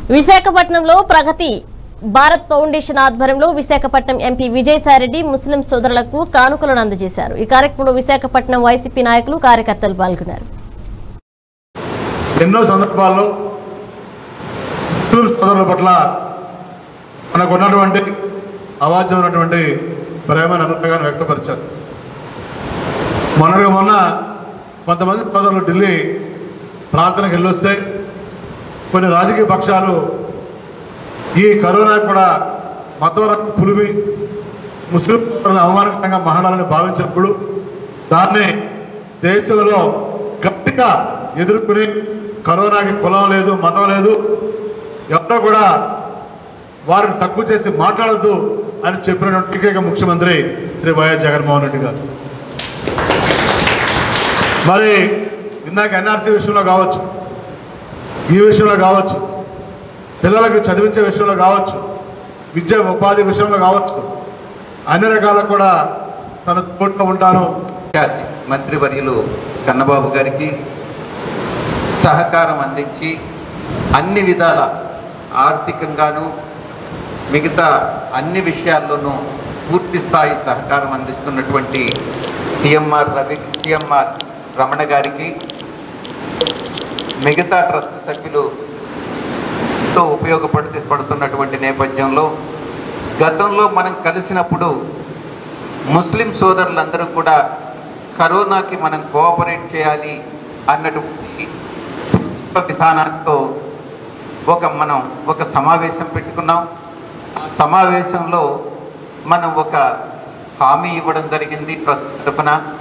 విశాఖపట్నంలో ప్రగతి భారత్ ఫౌండేషన్ ఆధ్వర్యంలో విశాఖపట్నం ఎంపీ విజయసాయిరెడ్డి ముస్లిం సోదరులకు కానుకలను అందజేశారు ఈ కార్యక్రమంలో విశాఖపట్నం వైసీపీ నాయకులు కార్యకర్తలు పాల్గొన్నారు ఎన్నో సందర్భాల్లో ముస్లిం సోదరుల పట్ల మనకు ఉన్నటువంటి అవాచ్యం ఉన్నటువంటి ప్రేమను అనుభవాన్ని వ్యక్తపరిచారు మొన్నటిగా మొన్న కొంతమంది సోదరులు ఢిల్లీ ప్రాంతానికి వెళ్ళొస్తే కొన్ని రాజకీయ పక్షాలు ఈ కరోనా కూడా మతవరం పులిమి ముస్లిం సోదరులను అవమానకరంగా మహానాలని భావించినప్పుడు దాన్ని దేశంలో గట్టిగా ఎదుర్కొని కరోనాకి కులం లేదు మతం లేదు ఎవరో కూడా వారిని తక్కువ చేసి మాట్లాడద్దు అని చెప్పినటువంటి ఏకైక ముఖ్యమంత్రి శ్రీ వైఎస్ జగన్మోహన్ రెడ్డి గారు మరి ఇందాక ఎన్ఆర్సీ విషయంలో కావచ్చు ఈ విషయంలో కావచ్చు పిల్లలకు చదివించే విషయంలో కావచ్చు విద్య ఉపాధి విషయంలో కావచ్చు అన్ని రకాలకు కూడా తన తోడుగా ఉంటాను ఇన్ఛార్జ్ మంత్రివర్యులు కన్నబాబు గారికి సహకారం అందించి అన్ని విధాల ఆర్థికంగాను మిగతా అన్ని విషయాల్లోనూ పూర్తి స్థాయి సహకారం అందిస్తున్నటువంటి సిఎంఆర్ రవి సిఎంఆర్ రమణ గారికి మిగతా ట్రస్ట్ సభ్యులుతో ఉపయోగపడుతు పడుతున్నటువంటి నేపథ్యంలో గతంలో మనం కలిసినప్పుడు ముస్లిం సోదరులందరూ కూడా కరోనాకి మనం కోఆపరేట్ చేయాలి అన్నటువంటి విధానంతో ఒక మనం ఒక సమావేశం పెట్టుకున్నాం ఆ సమావేశంలో మనం ఒక హామీ ఇవ్వడం జరిగింది ట్రస్ట్ తరఫున